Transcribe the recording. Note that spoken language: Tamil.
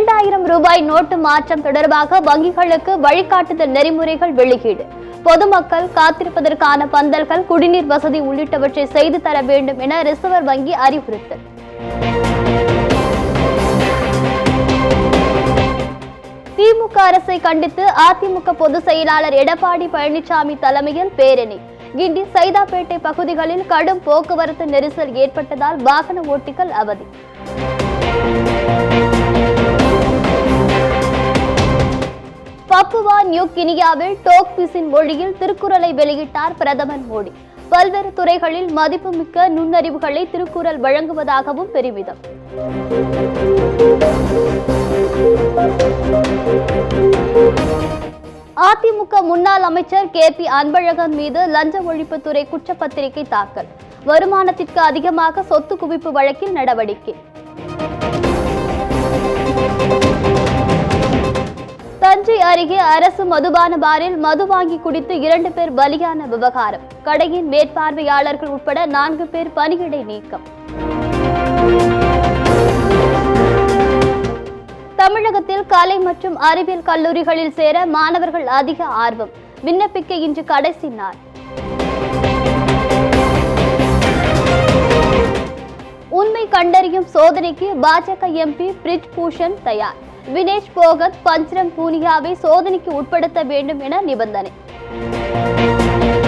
இரண்டாயிரம் ரூபாய் நோட்டு மாற்றம் தொடர்பாக வங்கிகளுக்கு வழிகாட்டுதல் நெறிமுறைகள் வெளியீடு பொதுமக்கள் காத்திருப்பதற்கான பந்தல்கள் குடிநீர் வசதி உள்ளிட்டவற்றை செய்து தர வேண்டும் என ரிசர்வ் வங்கி அறிவுறுத்தல் திமுக அரசை கண்டித்து அதிமுக பொதுச் செயலாளர் எடப்பாடி பழனிசாமி தலைமையில் பேரணி கிண்டி சைதாப்பேட்டை பகுதிகளில் கடும் போக்குவரத்து நெரிசல் ஏற்பட்டதால் வாகன ஓட்டிகள் அவதி பப்புவா நியூ கினியாவில் டோக்பிஸின் மொழியில் திருக்குறளை வெளியிட்டார் பிரதமர் மோடி பல்வேறு துறைகளில் மதிப்புமிக்க நுண்ணறிவுகளை திருக்குறள் வழங்குவதாகவும் பெருமிதம் அதிமுக முன்னாள் அமைச்சர் கே பி அன்பழகன் மீது லஞ்ச ஒழிப்புத்துறை குற்றப்பத்திரிகை தாக்கல் வருமானத்திற்கு அதிகமாக சொத்து குவிப்பு வழக்கில் நடவடிக்கை தஞ்சை அருகே அரசு மதுபான பாரில் மது வாங்கி குடித்து இரண்டு பேர் பலியான விவகாரம் கடையின் மேற்பார்வையாளர்கள் உட்பட நான்கு பேர் பணியிடை நீக்கம் தமிழகத்தில் கலை மற்றும் அறிவியல் கல்லூரிகளில் சேர மாணவர்கள் அதிக ஆர்வம் விண்ணப்பிக்க இன்று கடைசி நாள் உண்மை கண்டறியும் சோதனைக்கு பாஜக எம்பி பிரிஜ் பூஷன் தயார் வினேஷ் போகத் பஞ்ச்ரம் பூனியாவை சோதனைக்கு உட்படுத்த வேண்டும் என நிபந்தனை